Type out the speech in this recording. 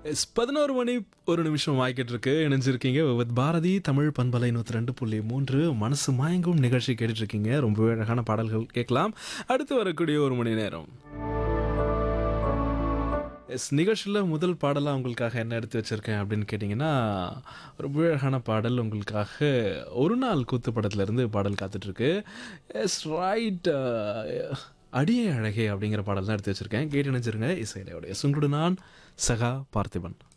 S பதினோரு மணி ஒரு நிமிஷம் ஆகிக்கிட்டு இருக்கு இணைஞ்சிருக்கீங்க வித் பாரதி தமிழ் பண்பலை நூற்றி ரெண்டு புள்ளி மூன்று மனசு மயங்கும் நிகழ்ச்சி கேட்டுட்டு இருக்கீங்க ரொம்பவே அழகான பாடல்கள் கேட்கலாம் அடுத்து வரக்கூடிய ஒரு மணி நேரம் எஸ் நிகழ்ச்சியில் முதல் பாடலாக உங்களுக்காக என்ன எடுத்து வச்சுருக்கேன் அப்படின்னு கேட்டிங்கன்னா ரொம்ப அழகான பாடல் உங்களுக்காக ஒரு நாள் கூத்து படத்துலேருந்து பாடல் காத்துட்ருக்கு எஸ் ரைட் அடியே அழகே அப்படிங்கிற பாடல் தான் எடுத்து வச்சுருக்கேன் கேட்டு நினச்சிருங்க இசையிலையோட எஸ் உங்களோட நான் சகா பார்த்திபன்